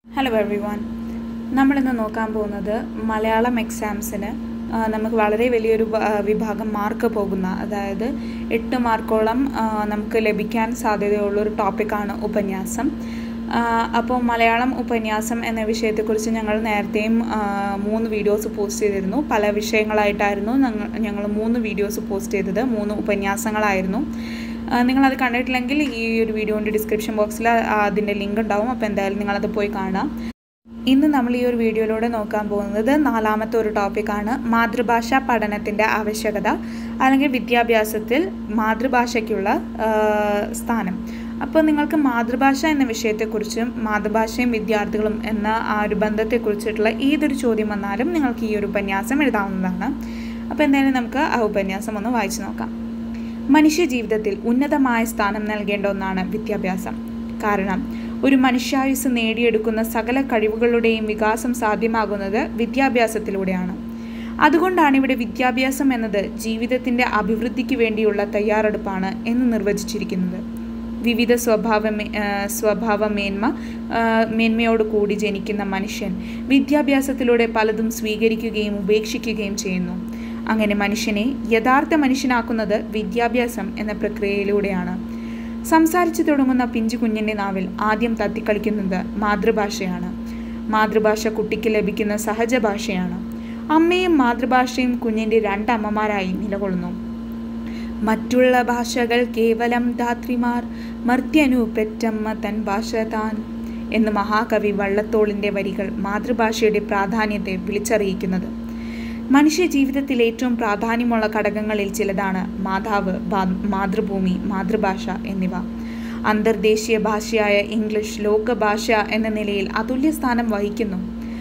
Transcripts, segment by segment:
hello every one നമ്മളിന്ന് നോക്കാൻ പോകുന്നത് മലയാളം എക്സാംസിന് ആ, നമുക്ക് വളരെ വലിയൊരു വ- ആ, വിഭാഗം മാർക്ക് പോകുന്ന അതായത് എട്ട് മാർക്കോളം ആ, നമുക്ക് ലഭിക്കാൻ സാധ്യതയുള്ളൊരു ടോപ്പിക്കാണ് ഉപന്യാസം ആ, അപ്പോൾ മലയാളം ഉപന്യാസം എന്ന വിഷയത്തെക്കുറിച്ച് ഞങ്ങൾ നേരത്തെയും ആ, മൂന്ന് വീഡിയോസ് പോസ്റ്റ് ചെയ്തിരുന്നു പല വിഷയങ്ങളായിട്ടായിരുന്നു ഞങ്ങൾ ഞങ്ങൾ മൂന്ന് വീഡിയോസ് പോസ്റ്റ് ചെയ്തത് മൂന്ന് ഉപന്യാസങ്ങളായിരുന്നു ആ, നിങ്ങളത് കണ്ടിട്ടില്ലെങ്കിൽ ഈ ഒരു വീഡിയോൻ്റെ ഡിസ്ക്രിപ്ഷൻ ബോക്സിൽ അതിൻ്റെ ലിങ്ക് ഉണ്ടാവും അപ്പോൾ എന്തായാലും നിങ്ങളത് പോയി കാണാം ഇന്ന് നമ്മൾ ഈ ഒരു വീഡിയോയിലൂടെ നോക്കാൻ പോകുന്നത് നാലാമത്തെ ഒരു ടോപ്പിക്കാണ് മാതൃഭാഷാ പഠനത്തിൻ്റെ ആവശ്യകത അല്ലെങ്കിൽ വിദ്യാഭ്യാസത്തിൽ മാതൃഭാഷയ്ക്കുള്ള ആ, സ്ഥാനം അപ്പോൾ നിങ്ങൾക്ക് മാതൃഭാഷ എന്ന വിഷയത്തെക്കുറിച്ചും മാതൃഭാഷയും വിദ്യാർത്ഥികളും എന്ന ആ ഒരു ബന്ധത്തെക്കുറിച്ചിട്ടുള്ള ഏതൊരു ചോദ്യം വന്നാലും നിങ്ങൾക്ക് ഈ ഒരു ഉപന്യാസം എഴുതാവുന്നതാണ് അപ്പോൾ എന്തായാലും നമുക്ക് ആ ഉപന്യാസം ഒന്ന് വായിച്ചു നോക്കാം മനുഷ്യ ജീവിതത്തിൽ ഉന്നതമായ സ്ഥാനം നൽകേണ്ട ഒന്നാണ് വിദ്യാഭ്യാസം കാരണം ഒരു മനുഷ്യായുസ് നേടിയെടുക്കുന്ന സകല കഴിവുകളുടെയും വികാസം സാധ്യമാകുന്നത് വിദ്യാഭ്യാസത്തിലൂടെയാണ് അതുകൊണ്ടാണ് ഇവിടെ വിദ്യാഭ്യാസം എന്നത് ജീവിതത്തിൻ്റെ അഭിവൃദ്ധിക്ക് വേണ്ടിയുള്ള തയ്യാറെടുപ്പാണ് എന്ന് നിർവചിച്ചിരിക്കുന്നത് വിവിധ സ്വഭാവ സ്വഭാവ മേന്മ ആ, മേന്മയോട് കൂടി ജനിക്കുന്ന മനുഷ്യൻ വിദ്യാഭ്യാസത്തിലൂടെ പലതും സ്വീകരിക്കുകയും ഉപേക്ഷിക്കുകയും ചെയ്യുന്നു അങ്ങനെ മനുഷ്യനെ യഥാർത്ഥ മനുഷ്യനാക്കുന്നത് വിദ്യാഭ്യാസം എന്ന പ്രക്രിയയിലൂടെയാണ് സംസാരിച്ചു തുടങ്ങുന്ന പിഞ്ചു കുഞ്ഞിൻ്റെ നാവിൽ ആദ്യം തത്തിക്കളിക്കുന്നത് മാതൃഭാഷയാണ് മാതൃഭാഷ കുട്ടിക്ക് ലഭിക്കുന്ന സഹജ ഭാഷയാണ് അമ്മയും മാതൃഭാഷയും കുഞ്ഞിൻ്റെ രണ്ടമ്മമാരായി നിലകൊള്ളുന്നു മറ്റുള്ള ഭാഷകൾ കേവലം ധാത്രിമാർ മർത്യനു പെറ്റമ്മ തൻ ഭാഷ താൻ എന്ന് മഹാകവി വള്ളത്തോളിൻ്റെ വരികൾ മാതൃഭാഷയുടെ പ്രാധാന്യത്തെ വിളിച്ചറിയിക്കുന്നത് മനുഷ്യ ജീവിതത്തിൽ ഏറ്റവും പ്രാധാന്യമുള്ള ഘടകങ്ങളിൽ ചിലതാണ് മാതാവ് ബാ- മാതൃഭൂമി മാതൃഭാഷ എന്നിവ അന്തർദേശീയ ഭാഷയായ ഇംഗ്ലീഷ് ലോകഭാഷ എന്ന നിലയിൽ അതുല്യ സ്ഥാനം വഹിക്കുന്നു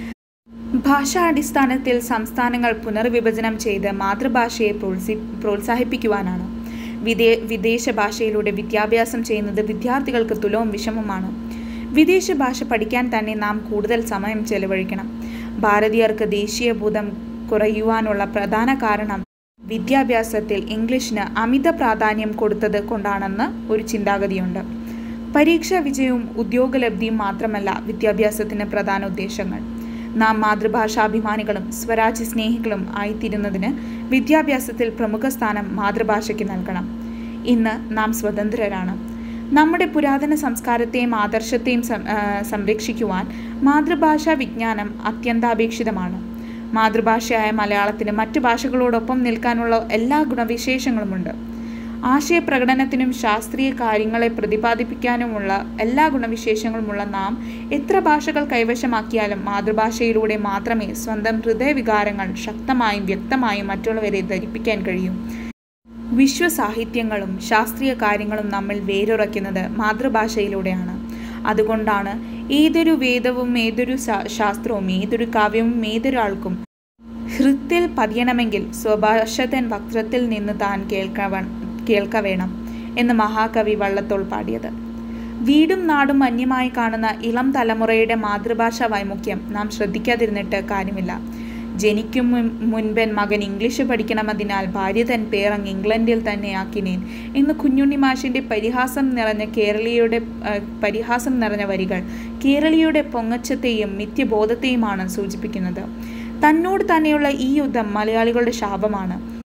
ഭാഷാടിസ്ഥാനത്തിൽ സംസ്ഥാനങ്ങൾ പുനർവിഭജനം ചെയ്ത് മാതൃഭാഷയെ പ്രോത്സി പ്രോത്സാഹിപ്പിക്കുവാനാണ് വിദേ വിദേശ ഭാഷയിലൂടെ വിദ്യാഭ്യാസം ചെയ്യുന്നത് വിദ്യാർത്ഥികൾക്ക് തുലവും വിഷമമാണ് വിദേശ ഭാഷ പഠിക്കാൻ തന്നെ നാം കൂടുതൽ സമയം ചെലവഴിക്കണം ഭാരതീയർക്ക് ദേശീയബോധം കുറയുവാനുള്ള പ്രധാന കാരണം വിദ്യാഭ്യാസത്തിൽ ഇംഗ്ലീഷിന് അമിത പ്രാധാന്യം കൊടുത്തത് കൊണ്ടാണെന്ന് ഒരു ചിന്താഗതിയുണ്ട് പരീക്ഷാ വിജയവും ഉദ്യോഗലബ്ധിയും മാത്രമല്ല വിദ്യാഭ്യാസത്തിന് പ്രധാന ഉദ്ദേശങ്ങൾ നാം മാതൃഭാഷാഭിമാനികളും സ്വരാജ്യ സ്നേഹികളും ആയിത്തീരുന്നതിന് വിദ്യാഭ്യാസത്തിൽ പ്രമുഖ സ്ഥാനം മാതൃഭാഷയ്ക്ക് നൽകണം ഇന്ന് നാം സ്വതന്ത്രരാണ് നമ്മുടെ പുരാതന സംസ്കാരത്തെയും ആദർശത്തെയും സം- ആ, സംരക്ഷിക്കുവാൻ മാതൃഭാഷാ വിജ്ഞാനം അത്യന്താപേക്ഷിതമാണ് മാതൃഭാഷയായ മലയാളത്തിന് മറ്റു ഭാഷകളോടൊപ്പം നിൽക്കാനുള്ള എല്ലാ ഗുണവിശേഷങ്ങളുമുണ്ട് ആശയപ്രകടനത്തിനും ശാസ്ത്രീയ കാര്യങ്ങളെ പ്രതിപാദിപ്പിക്കാനുമുള്ള എല്ലാ ഗുണവിശേഷങ്ങളുമുള്ള നാം എത്ര ഭാഷകൾ കൈവശമാക്കിയാലും മാതൃഭാഷയിലൂടെ മാത്രമേ സ്വന്തം ഹൃദയവികാരങ്ങൾ ശക്തമായും വ്യക്തമായും മറ്റുള്ളവരെ ധരിപ്പിക്കാൻ കഴിയൂ വിശ്വസാഹിത്യങ്ങളും ശാസ്ത്രീയ കാര്യങ്ങളും നമ്മൾ വേരുറയ്ക്കുന്നത് മാതൃഭാഷയിലൂടെയാണ് അതുകൊണ്ടാണ് ഏതൊരു വേദവും ഏതൊരു ശാ- ശാസ്ത്രവും ഏതൊരു കാവ്യവും ഏതൊരാൾക്കും ഹൃത്തിൽ പതിയണമെങ്കിൽ സ്വഭാഷതൻ വക്രത്തിൽ നിന്ന് താൻ കേൾക്കവ കേൾക്ക വേണം എന്ന് മഹാകവി വള്ളത്തോൾ പാടിയത് വീടും നാടും അന്യമായി കാണുന്ന ഇളം തലമുറയുടെ മാതൃഭാഷാ വൈമുഖ്യം നാം ശ്രദ്ധിക്കാതിരുന്നിട്ട് കാര്യമില്ല ജനിക്കും മുൻ- മുൻപൻ മകൻ ഇംഗ്ലീഷ് പഠിക്കണമെന്നതിനാൽ ഭാര്യ തൻ പേരങ്ങ് ഇംഗ്ലണ്ടിൽ തന്നെ ആക്കിനേൻ എന്ന് കുഞ്ഞുണ്ണി മാഷിൻ്റെ പരിഹാസം നിറഞ്ഞ കേരളീയയുടെ ആ, പരിഹാസം നിറഞ്ഞ വരികൾ കേരളീയയുടെ പൊങ്ങച്ചത്തെയും മിഥ്യബോധത്തെയുമാണ് സൂചിപ്പിക്കുന്നത് തന്നോട് തന്നെയുള്ള ഈ യുദ്ധം മലയാളികളുടെ ശാപമാണ്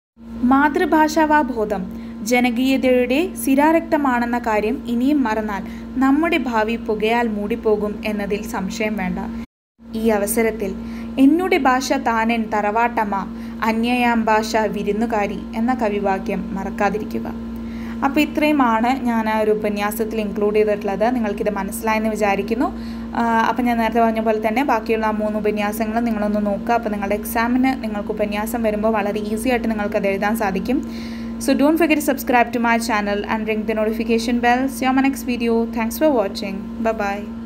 മാതൃഭാഷാവാബോധം ജനകീയതയുടെ സിരാരക്തമാണെന്ന കാര്യം ഇനിയും മറന്നാൽ നമ്മുടെ ഭാവി പുകയാൽ മൂടിപ്പോകും എന്നതിൽ സംശയം വേണ്ട ഈ അവസരത്തിൽ എന്നുടെ ഭാഷ താനൻ തറവാട്ടമ്മ അന്യയാം ഭാഷ വിരുന്നുകാരി എന്ന കവിവാക്യം മറക്കാതിരിക്കുക അപ്പോൾ ഇത്രയുമാണ് ഞാൻ ആ ഒരു ഉപന്യാസത്തിൽ ഇൻക്ലൂഡ് ചെയ്തിട്ടുള്ളത് നിങ്ങൾക്കിത് മനസ്സിലായെന്ന് വിചാരിക്കുന്നു അപ്പോൾ ഞാൻ നേരത്തെ പറഞ്ഞ പോലെ തന്നെ ബാക്കിയുള്ള ആ മൂന്ന് ഉപന്യാസങ്ങൾ നിങ്ങളൊന്ന് നോക്കുക അപ്പോൾ നിങ്ങളുടെ എക്സാമിന് നിങ്ങൾക്ക് ഉപന്യാസം വരുമ്പോൾ വളരെ ഈസി ആയിട്ട് നിങ്ങൾക്ക് അത് എഴുതാൻ സാധിക്കും so don't forget to subscribe to my channel and ring the notification bell see you on my next video thanks for watching bye bye